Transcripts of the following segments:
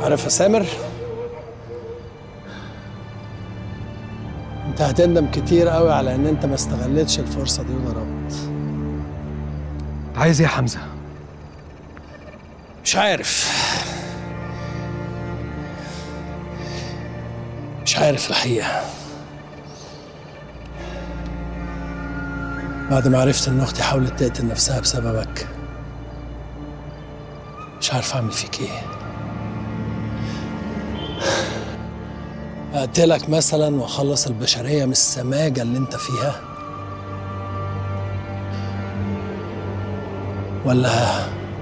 عارف يا سامر انت هتندم كتير قوي على ان انت ما استغلتش الفرصه دي وضربت عايز ايه يا حمزه مش عارف مش عارف الحقيقه بعد ما عرفت ان اختي حاولت تقتل نفسها بسببك مش عارف اعمل فيك ايه اقتلك مثلا واخلص البشريه من السماجه اللي انت فيها ولا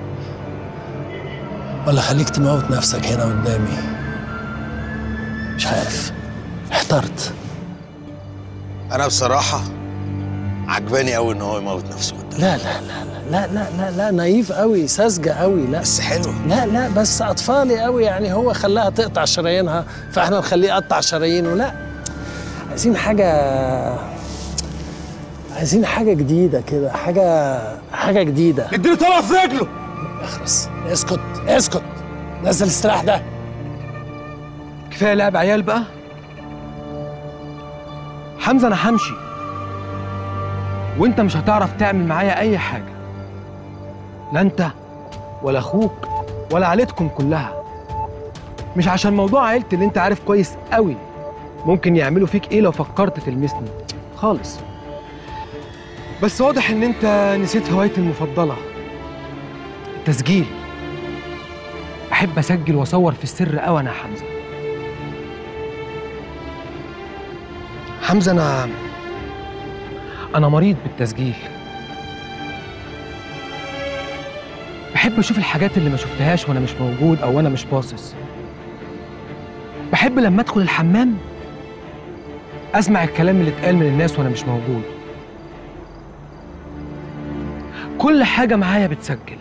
ولا خليك تموت نفسك هنا قدامي مش عارف احترت انا بصراحه عجباني قوي ان هو يموت نفسه قدام لا لا لا لا لا لا لا, لا نايف قوي ساذجه قوي لا بس حلوه لا لا بس اطفالي قوي يعني هو خلاها تقطع شرايينها فاحنا نخليه يقطع شرايينه لا عايزين حاجه عايزين حاجه جديده كده حاجه حاجه جديده اديله طلع في رجله اخرس اسكت اسكت نزل السلاح ده كفايه لعب عيال بقى حمزه انا همشي وانت مش هتعرف تعمل معايا اي حاجه لا انت ولا اخوك ولا عيلتكم كلها مش عشان موضوع عيلتي اللي انت عارف كويس قوي ممكن يعملوا فيك ايه لو فكرت تلمسني خالص بس واضح ان انت نسيت هوايتي المفضله التسجيل بحب اسجل واصور في السر قوي انا يا حمزه حمزه انا انا مريض بالتسجيل بحب اشوف الحاجات اللي ما شفتهاش وانا مش موجود او انا مش باصص بحب لما ادخل الحمام اسمع الكلام اللي اتقال من الناس وانا مش موجود كل حاجه معايا بتسجل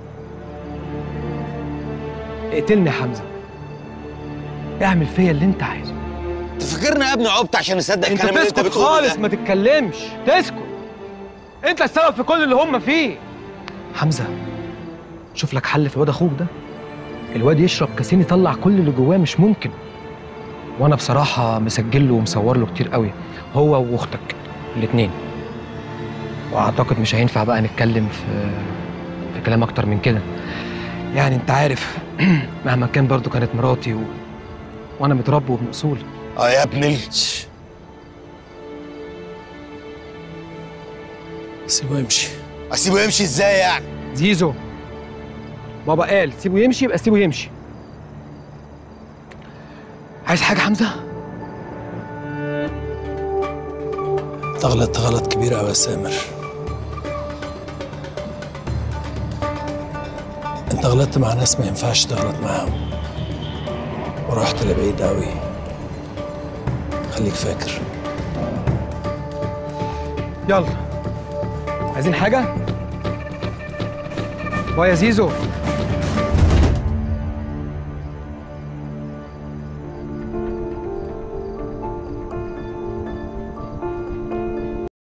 اقتلني يا حمزه اعمل فيا اللي انت عايزه انت فاكرني يا ابني عبط عشان اصدق انت الكلام اللي انت تسكت بتقوله خالص ده؟ ما تتكلمش تسكت انت السبب في كل اللي هم فيه حمزه شوف لك حل في الواد اخوك ده الواد يشرب كاسين يطلع كل اللي جواه مش ممكن وانا بصراحه مسجل له ومصور له كتير قوي هو واختك الاتنين واعتقد مش هينفع بقى نتكلم في في كلام اكتر من كده يعني انت عارف مهما كان برضو كانت مراتي و... وانا متربي وابن اصول اه يا ابن ال... سيبه يمشي اسيبه يمشي ازاي يعني زيزو بابا قال سيبه يمشي يبقى سيبه يمشي عايز حاجة حمزة؟ انت غلطت غلط كبير قوي يا سامر انت غلطت مع ناس ما ينفعش تغلط معاهم ورحت لبعيد قوي خليك فاكر يلا عايزين حاجة؟ باي يا زيزو